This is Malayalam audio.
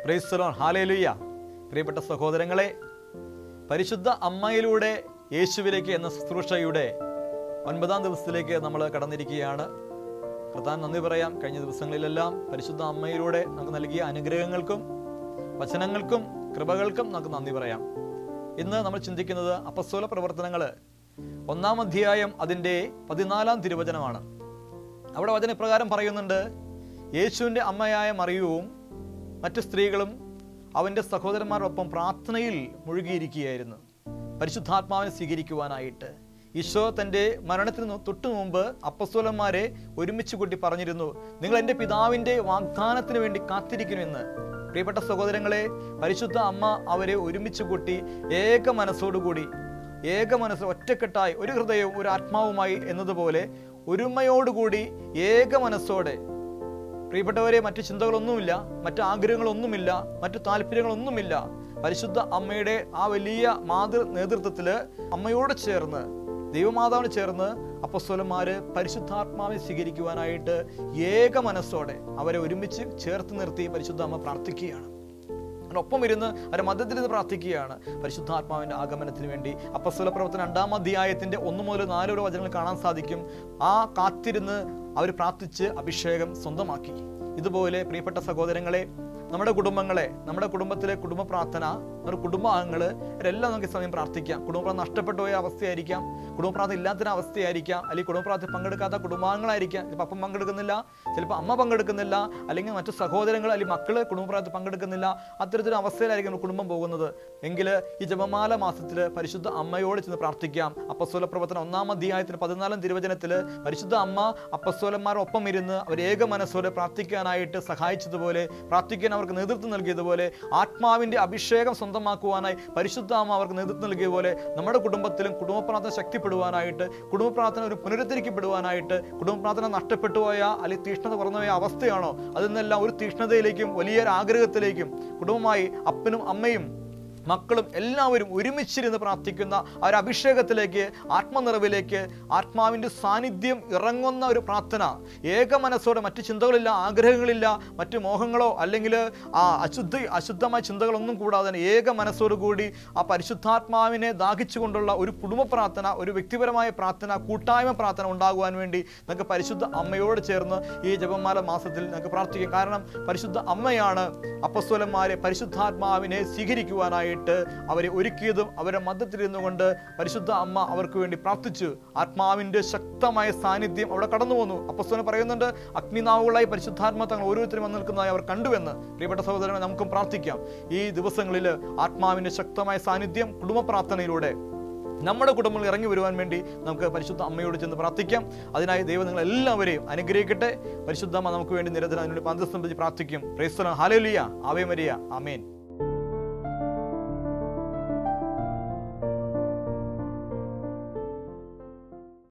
പ്രൈസ്തലോൺ ഹാലേലുയ്യ പ്രിയപ്പെട്ട സഹോദരങ്ങളെ പരിശുദ്ധ അമ്മയിലൂടെ യേശുവിലേക്ക് എന്ന ശുശ്രൂഷയുടെ ഒൻപതാം ദിവസത്തിലേക്ക് നമ്മൾ കടന്നിരിക്കുകയാണ് പ്രധാന നന്ദി പറയാം കഴിഞ്ഞ ദിവസങ്ങളിലെല്ലാം പരിശുദ്ധ അമ്മയിലൂടെ നമുക്ക് നൽകിയ അനുഗ്രഹങ്ങൾക്കും വചനങ്ങൾക്കും കൃപകൾക്കും നമുക്ക് നന്ദി പറയാം ഇന്ന് നമ്മൾ ചിന്തിക്കുന്നത് അപ്പസ്തോല പ്രവർത്തനങ്ങൾ ഒന്നാം അധ്യായം അതിൻ്റെ പതിനാലാം തിരുവചനമാണ് അവിടെ വചന ഇപ്രകാരം പറയുന്നുണ്ട് യേശുവിൻ്റെ അമ്മയായ മറിയവും മറ്റു സ്ത്രീകളും അവൻ്റെ സഹോദരന്മാരോടൊപ്പം പ്രാർത്ഥനയിൽ മുഴുകിയിരിക്കുകയായിരുന്നു പരിശുദ്ധാത്മാവിനെ സ്വീകരിക്കുവാനായിട്ട് ഈശോ തൻ്റെ മരണത്തിന് നു- തൊട്ടു മുമ്പ് അപ്പസ്തോലന്മാരെ ഒരുമിച്ച് കൂട്ടി പറഞ്ഞിരുന്നു നിങ്ങൾ എൻ്റെ പിതാവിൻ്റെ വാഗ്ദാനത്തിന് വേണ്ടി കാത്തിരിക്കുമെന്ന് പ്രിയപ്പെട്ട സഹോദരങ്ങളെ പരിശുദ്ധ അമ്മ അവരെ ഒരുമിച്ച് കൂട്ടി ഏക മനസ്സോടുകൂടി ഏക മനസ്സ് ഒറ്റക്കെട്ടായി ഒരു ഹൃദയവും ഒരു ആത്മാവുമായി എന്നതുപോലെ ഒരുമയോടുകൂടി ഏക മനസ്സോടെ പ്രിയപ്പെട്ടവരെ മറ്റു ചിന്തകളൊന്നുമില്ല മറ്റു ആഗ്രഹങ്ങളൊന്നുമില്ല മറ്റു താല്പര്യങ്ങളൊന്നുമില്ല പരിശുദ്ധ അമ്മയുടെ ആ വലിയ മാതൃ നേതൃത്വത്തില് അമ്മയോട് ചേർന്ന് ദൈവമാതാവിന് ചേർന്ന് അപ്പസ്വലന്മാര് പരിശുദ്ധാത്മാവിനെ സ്വീകരിക്കുവാനായിട്ട് ഏക മനസ്സോടെ അവരെ ഒരുമിച്ച് ചേർത്ത് നിർത്തി പരിശുദ്ധ അമ്മ പ്രാർത്ഥിക്കുകയാണ് ഒപ്പം ഇരുന്ന് അവരെ മധ്യത്തിൽ നിന്ന് പ്രാർത്ഥിക്കുകയാണ് പരിശുദ്ധാത്മാവിന്റെ ആഗമനത്തിന് വേണ്ടി അപ്പസ്വല പ്രവർത്തനം രണ്ടാം അധ്യായത്തിന്റെ ഒന്ന് മുതൽ നാല് വരെ വചനങ്ങൾ കാണാൻ സാധിക്കും ആ കാത്തിരുന്ന് അവർ പ്രാർത്ഥിച്ച് അഭിഷേകം സ്വന്തമാക്കി ഇതുപോലെ പ്രിയപ്പെട്ട സഹോദരങ്ങളെ നമ്മുടെ കുടുംബങ്ങളെ നമ്മുടെ കുടുംബത്തിലെ കുടുംബ പ്രാർത്ഥന നമ്മുടെ കുടുംബാംഗങ്ങള് ഇവരെല്ലാം നമുക്ക് ഈ സമയം പ്രാർത്ഥിക്കാം കുടുംബപ്രാർത്ഥന നഷ്ടപ്പെട്ടു പോയ അവസ്ഥയായിരിക്കാം കുടുംബപ്രാർത്ഥന ഇല്ലാത്തൊരു അവസ്ഥയായിരിക്കാം അല്ലെങ്കിൽ കുടുംബപ്രാർത്ഥന പങ്കെടുക്കാത്ത കുടുംബാംഗങ്ങളായിരിക്കാം ചിലപ്പോൾ അപ്പം പങ്കെടുക്കുന്നില്ല ചിലപ്പോൾ അമ്മ പങ്കെടുക്കുന്നില്ല അല്ലെങ്കിൽ മറ്റു സഹോദരങ്ങൾ അല്ലെങ്കിൽ മക്കള് കുടുംബപ്രാർത്ഥന പങ്കെടുക്കുന്നില്ല അത്തരത്തിലൊരു അവസ്ഥയിലായിരിക്കും നമ്മുടെ കുടുംബം പോകുന്നത് എങ്കിൽ ഈ ജപമാല മാസത്തിൽ പരിശുദ്ധ അമ്മയോട് ചെന്ന് പ്രാർത്ഥിക്കാം അപ്പസ്വല പ്രവർത്തനം ഒന്നാം അധ്യായത്തിന് പതിനാലാം തിരുവചനത്തിൽ പരിശുദ്ധ അമ്മ അപ്പസ്വലന്മാരൊപ്പം ഇരുന്ന് അവർ ഏക മനസ്സോടെ പ്രാർത്ഥിക്കാനായിട്ട് സഹായിച്ചതുപോലെ പ്രാർത്ഥിക്കാൻ അവർക്ക് നേതൃത്വം നൽകിയതുപോലെ ആത്മാവിന്റെ അഭിഷേകം സ്വന്തമാക്കുവാനായി പരിശുദ്ധ അമ്മ അവർക്ക് നേതൃത്വം നൽകിയതുപോലെ നമ്മുടെ കുടുംബത്തിലും കുടുംബ പ്രാർത്ഥന ശക്തിപ്പെടുവാനായിട്ട് കുടുംബ പ്രാർത്ഥന ഒരു പുനരുദ്ധരിക്കപ്പെടുവാനായിട്ട് കുടുംബ പ്രാർത്ഥന നഷ്ടപ്പെട്ടു പോയ അല്ലെങ്കിൽ തീഷ്ണത കുറഞ്ഞു പോയ അവസ്ഥയാണോ അതിൽ നിന്നെല്ലാം ഒരു തീഷ്ണതയിലേക്കും വലിയൊരു ആഗ്രഹത്തിലേക്കും കുടുംബമായി അപ്പനും അമ്മയും മക്കളും എല്ലാവരും ഒരുമിച്ചിരുന്ന് പ്രാർത്ഥിക്കുന്ന ആ ഒരു അഭിഷേകത്തിലേക്ക് ആത്മനിറവിലേക്ക് ആത്മാവിൻ്റെ സാന്നിധ്യം ഇറങ്ങുന്ന ഒരു പ്രാർത്ഥന ഏക മനസ്സോടെ മറ്റു ചിന്തകളില്ല ആഗ്രഹങ്ങളില്ല മറ്റു മോഹങ്ങളോ അല്ലെങ്കിൽ ആ അശുദ്ധ അശുദ്ധമായ ചിന്തകളൊന്നും കൂടാതെ തന്നെ ഏക മനസ്സോടു കൂടി ആ പരിശുദ്ധാത്മാവിനെ ദാഹിച്ചുകൊണ്ടുള്ള ഒരു കുടുംബ പ്രാർത്ഥന ഒരു വ്യക്തിപരമായ പ്രാർത്ഥന കൂട്ടായ്മ പ്രാർത്ഥന ഉണ്ടാകുവാൻ വേണ്ടി നമുക്ക് പരിശുദ്ധ അമ്മയോട് ചേർന്ന് ഈ ജപമാല മാസത്തിൽ നമുക്ക് പ്രാർത്ഥിക്കാം കാരണം പരിശുദ്ധ അമ്മയാണ് അപ്പസ്വലന്മാരെ പരിശുദ്ധാത്മാവിനെ സ്വീകരിക്കുവാനായിട്ട് അവരെ ഒരുക്കിയതും അവരെ മധ്യത്തിലിരുന്നു കൊണ്ട് പരിശുദ്ധ അമ്മ അവർക്ക് വേണ്ടി പ്രാർത്ഥിച്ചു ആത്മാവിന്റെ ശക്തമായ സാന്നിധ്യം അവിടെ കടന്നു വന്നു അപ്പസ്വലൻ പറയുന്നുണ്ട് അഗ്നിനാവുകളായി പരിശുദ്ധാത്മ തങ്ങൾ ഓരോരുത്തരും വന്ന് നിൽക്കുന്നതായി അവർ കണ്ടുവെന്ന് പ്രിയപ്പെട്ട സഹോദരനെ നമുക്കും പ്രാർത്ഥിക്കാം ഈ ദിവസങ്ങളിൽ ആത്മാവിന്റെ ശക്തമായ സാന്നിധ്യം കുടുംബ പ്രാർത്ഥനയിലൂടെ നമ്മുടെ കുടുംബങ്ങൾ ഇറങ്ങി വരുവാൻ വേണ്ടി നമുക്ക് പരിശുദ്ധ അമ്മയോട് ചെന്ന് പ്രാർത്ഥിക്കാം അതിനായി ദൈവം നിങ്ങൾ എല്ലാവരെയും അനുഗ്രഹിക്കട്ടെ പരിശുദ്ധ അമ്മ നമുക്ക് വേണ്ടി നിരന്തരം അതിനുവേണ്ടി പന്തസ്തംഭിച്ച് പ്രാർത്ഥിക്കും പ്രേസ്തലം ഹാലേലിയ ആവേ മരിയ ആമേൻ